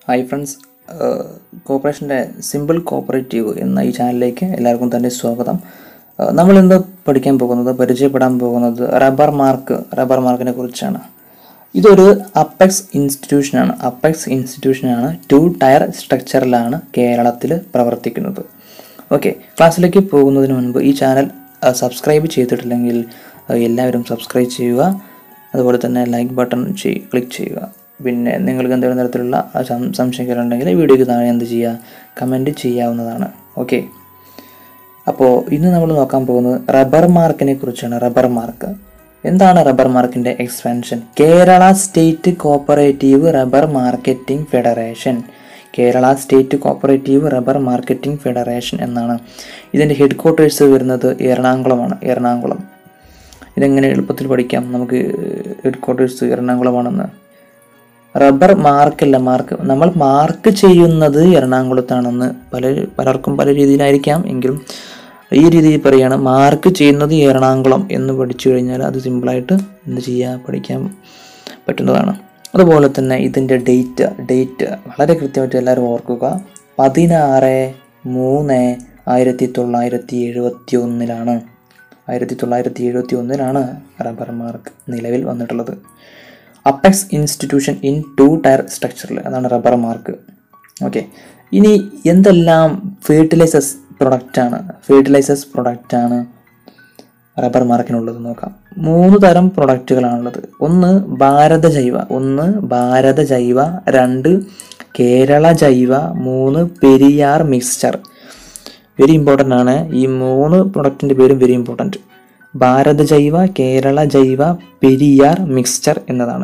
hi friends കോപ്പറേഷൻ്റെ simple cooperative എന്ന ഈ ചാനലിലേക്ക് എല്ലാവർക്കും തന്നെ സ്വാഗതം ഏഹ് നമ്മൾ ഇന്ന് പഠിക്കാൻ പോകുന്നത് പരിചയപ്പെടാൻ പോകുന്നത് റബ്ബർ മാർക്ക് റബ്ബർ മാർക്കിനെ കുറിച്ചാണ് ഇതൊരു അപ്പെക്സ് ഇൻസ്റ്റിറ്റ്യൂഷനാണ് അപ്പെക്സ് ഇൻസ്റ്റിറ്റ്യൂഷനാണ് ടു ടയർ സ്ട്രക്ചറിലാണ് കേരളത്തിൽ പ്രവർത്തിക്കുന്നത് ഓക്കെ ക്ലാസ്സിലേക്ക് പോകുന്നതിന് മുൻപ് ഈ ചാനൽ സബ്സ്ക്രൈബ് ചെയ്തിട്ടില്ലെങ്കിൽ ഏഹ് എല്ലാവരും സബ്സ്ക്രൈബ് ചെയ്യുക അതുപോലെ തന്നെ ലൈക്ക് ബട്ടൺ ചെയ് ക്ലിക്ക് ചെയ്യുക പിന്നെ നിങ്ങൾക്ക് എന്തെങ്കിലും തരത്തിലുള്ള സം- സംശയങ്ങളുണ്ടെങ്കിൽ വീഡിയോയ്ക്ക് താഴെ എന്ത് ചെയ്യുക കമൻറ്റ് ചെയ്യാവുന്നതാണ് ഓക്കെ അപ്പോൾ ഇന്ന് നമ്മൾ നോക്കാൻ പോകുന്നത് റബ്ബർ മാർക്കിനെ കുറിച്ചാണ് റബ്ബർ മാർക്ക് എന്താണ് റബ്ബർ മാർക്കിൻ്റെ expansion Kerala state cooperative rubber marketing federation Kerala state cooperative rubber marketing federation എന്നാണ് ഇതിൻ്റെ ഹെഡ് ക്വാർട്ടേഴ്സ് വരുന്നത് എറണാകുളമാണ് എറണാകുളം ഇതെങ്ങനെ എളുപ്പത്തിൽ പഠിക്കാം നമുക്ക് ഹെഡ് ക്വാർട്ടേഴ്സ് എറണാകുളമാണെന്ന് റബ്ബർ മാർക്കല്ല മാർക്ക് നമ്മൾ മാർക്ക് ചെയ്യുന്നത് എറണാകുളത്താണെന്ന് പല പലർക്കും പല രീതിയിലായിരിക്കാം എങ്കിലും ഈ രീതിയിൽ പറയുകയാണ് മാർക്ക് ചെയ്യുന്നത് എറണാകുളം എന്ന് പഠിച്ചു കഴിഞ്ഞാൽ അത് സിമ്പിളായിട്ട് എന്ത് ചെയ്യുക പഠിക്കാൻ പറ്റുന്നതാണ് അതുപോലെ തന്നെ ഇതിൻ്റെ ഡേറ്റ് ഡേറ്റ് വളരെ കൃത്യമായിട്ട് എല്ലാവരും ഓർക്കുക പതിനാറ് മൂന്ന് ആയിരത്തി തൊള്ളായിരത്തി എഴുപത്തി ഒന്നിലാണ് ആയിരത്തി തൊള്ളായിരത്തി എഴുപത്തി ഒന്നിലാണ് റബ്ബർ മാർക്ക് നിലവിൽ വന്നിട്ടുള്ളത് apex institution in two tier സ്ട്രക്ചറിൽ അതാണ് റബ്ബർ മാർക്ക് ഓക്കെ ഇനി എന്തെല്ലാം ഫെർട്ടിലൈസേഴ്സ് പ്രൊഡക്റ്റാണ് ഫെർട്ടിലൈസേഴ്സ് പ്രൊഡക്റ്റാണ് റബ്ബർ മാർക്കിനുള്ളത് നോക്കാം മൂന്ന് തരം പ്രൊഡക്റ്റുകളാണുള്ളത് ഒന്ന് ഭാരത ജൈവ ഒന്ന് ഭാരത ജൈവ രണ്ട് കേരള ജൈവ മൂന്ന് പെരിയാർ മിക്സ്ചർ വെരി ഇമ്പോർട്ടൻ്റ് ആണ് ഈ മൂന്ന് പ്രൊഡക്റ്റിൻ്റെ പേരും വെരി ഇമ്പോർട്ടൻറ്റ് ഭാരത ജൈവ കേരള ജൈവ പെരിയാർ മിക്സ്ചർ എന്നതാണ്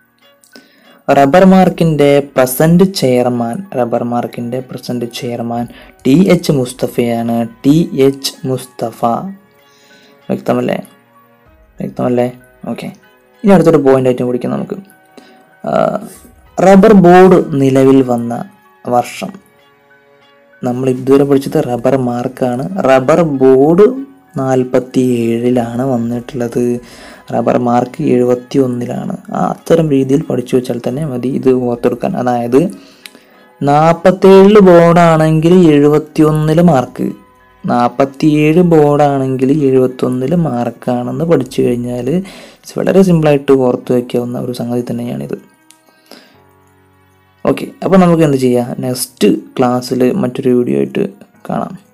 റബ്ബർ മാർക്കിൻ്റെ പ്രസൻറ്റ് ചെയർമാൻ റബ്ബർ മാർക്കിൻ്റെ പ്രസൻറ്റ് ചെയർമാൻ ടി എച്ച് മുസ്തഫയാണ് ടി എച്ച് മുസ്തഫ വ്യക്തമല്ലേ വ്യക്തമല്ലേ ഓക്കെ ഇനി അടുത്തൊരു പോയിന്റ് ആയിട്ട് പിടിക്കാം നമുക്ക് ആ, റബ്ബർ ബോർഡ് നിലവിൽ വന്ന വർഷം നമ്മൾ ഇതുവരെ പഠിച്ചത് റബ്ബർ മാർക്കാണ് റബ്ബർ ബോർഡ് നാൽപ്പത്തി ഏഴിലാണ് വന്നിട്ടുള്ളത് റബ്ബർ മാർക്ക് എഴുപത്തി ഒന്നിലാണ് ആ അത്തരം രീതിയിൽ പഠിച്ചു വെച്ചാൽ തന്നെ മതി ഇത് ഓർത്തെടുക്കാൻ അതായത് നാൽപ്പത്തേഴില് ബോർഡാണെങ്കിൽ എഴുപത്തി ഒന്നില് മാർക്ക് നാൽപ്പത്തിയേഴ് ബോർഡാണെങ്കിൽ എഴുപത്തി ഒന്നില് മാർക്കാണെന്ന് പഠിച്ചു കഴിഞ്ഞാൽ വളരെ സിമ്പിളായിട്ട് ഓർത്ത് വയ്ക്കാവുന്ന ഒരു സംഗതി തന്നെയാണിത് ഓക്കെ അപ്പോൾ നമുക്ക് എന്ത് ചെയ്യാം നെക്സ്റ്റ് ക്ലാസ്സിൽ മറ്റൊരു വീഡിയോ ആയിട്ട് കാണാം